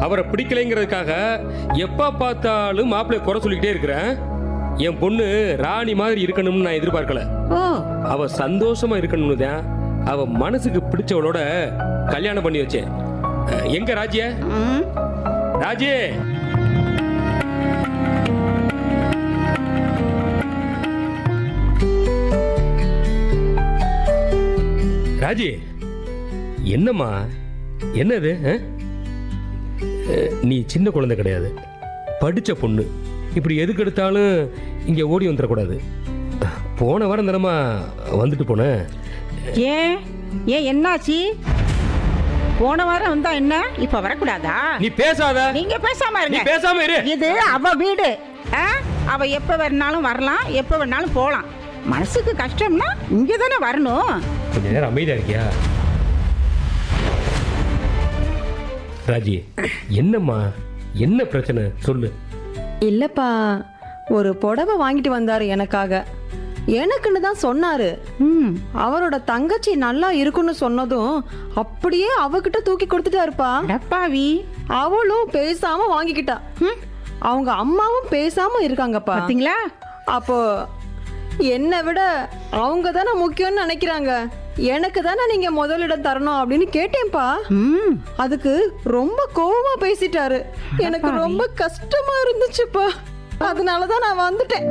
அவரை பிடிக்கலைங்கிறதுக்காக எப்ப பார்த்தாலும் மாப்பிள்ளைய குறை சொல்லிக்கிட்டே இருக்கிறேன் என் பொண்ணு ராணி மாதிரி இருக்கணும்னு நான் எதிர்பார்க்கல ஓ அவ சந்தோஷமா இருக்கணும்னு தான் அவ மனசுக்கு பிடிச்சவளோட கல்யாணம் பண்ணி வச்சேன் அஹ், எங்க ராஜ்ய ம் ராஜே ராஜி என்னம்மா என்னது அஹ்? அஹ், நீ சின்ன குழந்தை கிடையாது படிச்ச பொண்ணு இப்படி எதுக்கு எடுத்தாலும் இங்க ஓடி வந்துடக்கூடாது போன வாரம் தானம்மா வந்துட்டு போனேன் ஏன் ஏன் என்னாச்சு போன வாரம் வந்தா என்ன இப்ப வரக்கூடாதா நீ பேசாத நீங்க பேசாம நீ இருங்க பேசாம இரு இது அவ வீடு ஆ? அவ எப்ப வேணாலும் வரலாம் எப்ப வேணாலும் போலாம் மனசுக்கு கஷ்டம்னா இங்க தானே வரணும் கொஞ்ச நேரம் அமைதியா இருக்கியா ராஜி என்னம்மா என்ன பிரச்சனை சொல்லு இல்லப்பா ஒரு புடவை வாங்கிட்டு வந்தாரு எனக்காக எனக்குன்னு தான் சொன்னாரு ம் அவரோட தங்கச்சி நல்லா இருக்குன்னு சொன்னதும் அப்படியே அவகிட்ட தூக்கி கொடுத்துட்டாருப்பா அடப்பாவி அவளும் பேசாம வாங்கிக்கிட்டா ம், அவங்க அம்மாவும் பேசாம இருக்காங்கப்பா பாத்தீங்களா அப்போ என்னை விட அவங்க தானே முக்கியம்னு நினைக்கிறாங்க எனக்கு தானே நீங்க முதலிடம் தரணும் அப்படின்னு கேட்டேன்ப்பா ம் அதுக்கு ரொம்ப கோவமா பேசிட்டாரு எனக்கு ரொம்ப கஷ்டமா இருந்துச்சுப்பா அதனாலதான் நான் வந்துட்டேன்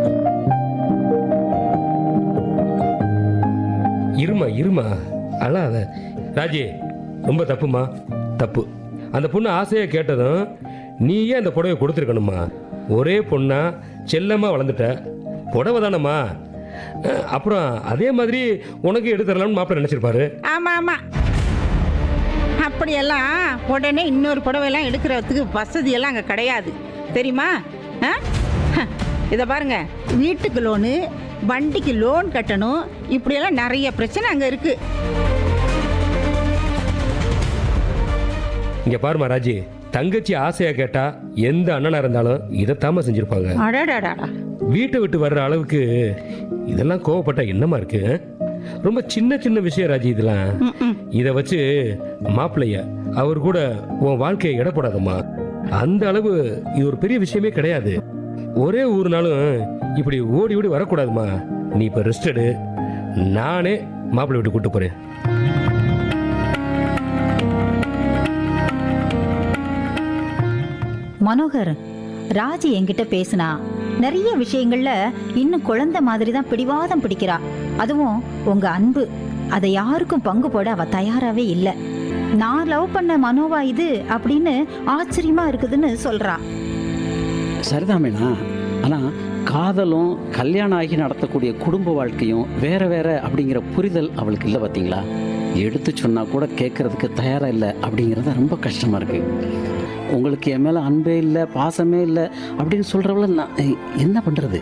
இருமா இருமா அழாத ராஜி ரொம்ப தப்புமா தப்பு அந்த பொண்ணு ஆசையா கேட்டதும் நீயே அந்த புடவை கொடுத்துருக்கணுமா ஒரே பொண்ணா செல்லமா வளர்ந்துட்ட புடவை தானம்மா அஹ், அப்புறம் அதே மாதிரி உனக்கு எடுத்து தரலாம்னு மாப்பிள்ளை நினைச்சிருப்பாரு ஆமா ஆமா அப்படியெல்லாம் உடனே இன்னொரு புடவையெல்லாம் எடுக்கிறதுக்கு வசதி எல்லாம் அங்கே கிடையாது தெரியுமா ஆ? ஹ, இதை பாருங்க வீட்டுக்கு லோனு வண்டிக்கு லோன் கட்டணும் இப்படியெல்லாம் நிறைய பிரச்சனை அங்கே இருக்கு இங்க பாருமா ராஜி தங்கச்சி ஆசையா கேட்டா எந்த அண்ணனா இருந்தாலும் இதைத்தாம செஞ்சிருப்பாங்க அடடாடாடா வீட்டை விட்டு வர்ற அளவுக்கு இதெல்லாம் கோவப்பட்டா என்னமா இருக்கு ரொம்ப சின்ன சின்ன விஷயம் ராஜி இதெல்லாம் ம், ம். இத வச்சு மாப்பிள்ளைய அவர் கூட உன் வாழ்க்கையை இடப்படாதம்மா அந்த அளவு இது ஒரு பெரிய விஷயமே கிடையாது ஒரே ஊர்னாலும் இப்படி ஓடி ஓடி வரக்கூடாதுமா நீ இப்ப ரெஸ்ட் எடு நானே மாப்பிள்ளை விட்டு கூட்டு போறேன் மனோகர் ராஜி என்கிட்ட பேசினா நிறைய விஷயங்கள்ல இன்னும் குழந்தை மாதிரி தான் பிடிவாதம் பிடிக்கிறா அதுவும் உங்க அன்பு அதை யாருக்கும் பங்கு போட அவ தயாராவே இல்ல நான் லவ் பண்ண மனோவா இது அப்படின்னு ஆச்சரியமா இருக்குதுன்னு சொல்றா சரிதான் மீனா ஆனால் காதலும் கல்யாணம் ஆகி நடத்தக்கூடிய குடும்ப வாழ்க்கையும் வேற வேற அப்படிங்கிற புரிதல் அவளுக்கு இல்லை பார்த்தீங்களா எடுத்து சொன்னா கூட கேட்கறதுக்கு தயாராக இல்லை அப்படிங்கிறது ரொம்ப கஷ்டமா இருக்கு உங்களுக்கு என் மேலே அன்பே இல்லை பாசமே இல்லை அப்படின்னு சொல்கிறவள நான் எ- என்ன பண்ணுறது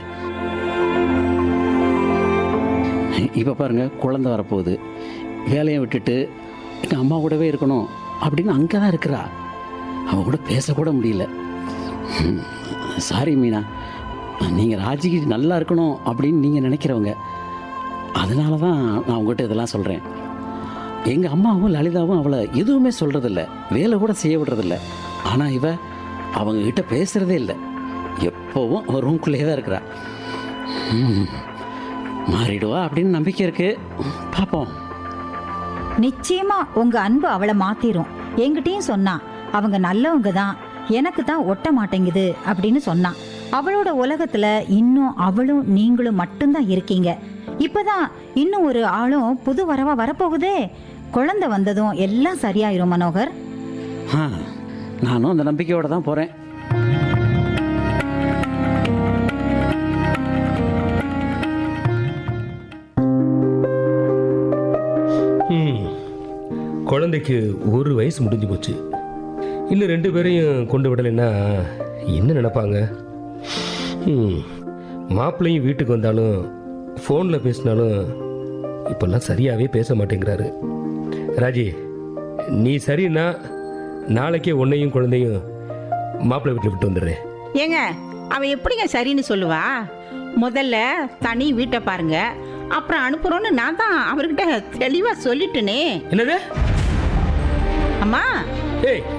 இப்போ பாருங்க குழந்தை வரப்போகுது வேலையை விட்டுட்டு எங்கள் அம்மா கூடவே இருக்கணும் அப்படின்னு அங்கே தான் இருக்கிறா அவ கூட பேசக்கூட முடியல ம், சாரி மீனா நீங்கள் ராஜிக்கு நல்லா இருக்கணும் அப்படின்னு நீங்கள் நினைக்கிறவங்க அதனால தான் நான் உங்கள்கிட்ட இதெல்லாம் சொல்கிறேன் எங்கள் அம்மாவும் லலிதாவும் அவளை எதுவுமே சொல்கிறதில்ல வேலை கூட செய்ய விடுறதில்ல ஆனால் இவ அவங்க கிட்ட பேசுகிறதே இல்லை எப்போவும் அவள் ரூம்குள்ளேயே தான் இருக்கிறா ம், மாறிடுவா அப்படின்னு நம்பிக்கை இருக்குது பார்ப்போம் நிச்சயமா உங்க அன்பு அவளை மாத்திரும் என்கிட்டயும் சொன்னா அவங்க நல்லவங்க தான் எனக்கு தான் ஒட்ட மாட்டேங்குது அப்படின்னு சொன்னான் அவளோட உலகத்துல இன்னும் அவளும் நீங்களும் மட்டும்தான் இருக்கீங்க இப்பதான் இன்னும் ஒரு ஆளும் புது வரவா வரப்போகுதே குழந்தை வந்ததும் எல்லாம் சரியாயிரும் மனோகர் ஆ நானும் அந்த நம்பிக்கையோடு தான் போகிறேன் ம். குழந்தைக்கு ஒரு வயசு முடிஞ்சு போச்சு இன்னும் ரெண்டு பேரையும் கொண்டு விடலைன்னா என்ன நினைப்பாங்க ம். மாப்பிள்ளையும் வீட்டுக்கு வந்தாலும் ஃபோனில் பேசினாலும் இப்பெல்லாம் சரியாகவே பேச மாட்டேங்கிறாரு ராஜி நீ சரின்னா நாளைக்கே உன்னையும் குழந்தையும் மாப்பிள்ளை வீட்டில் விட்டு வந்துடுறேன் ஏங்க அவ எப்படிங்க சரின்னு சொல்லுவா முதல்ல தனி வீட்டை பாருங்க அப்புறம் அனுப்புறோன்னு நான் தான் அவர்கிட்ட தெளிவா சொல்லிட்டேனே என்னது அம்மா ஏய்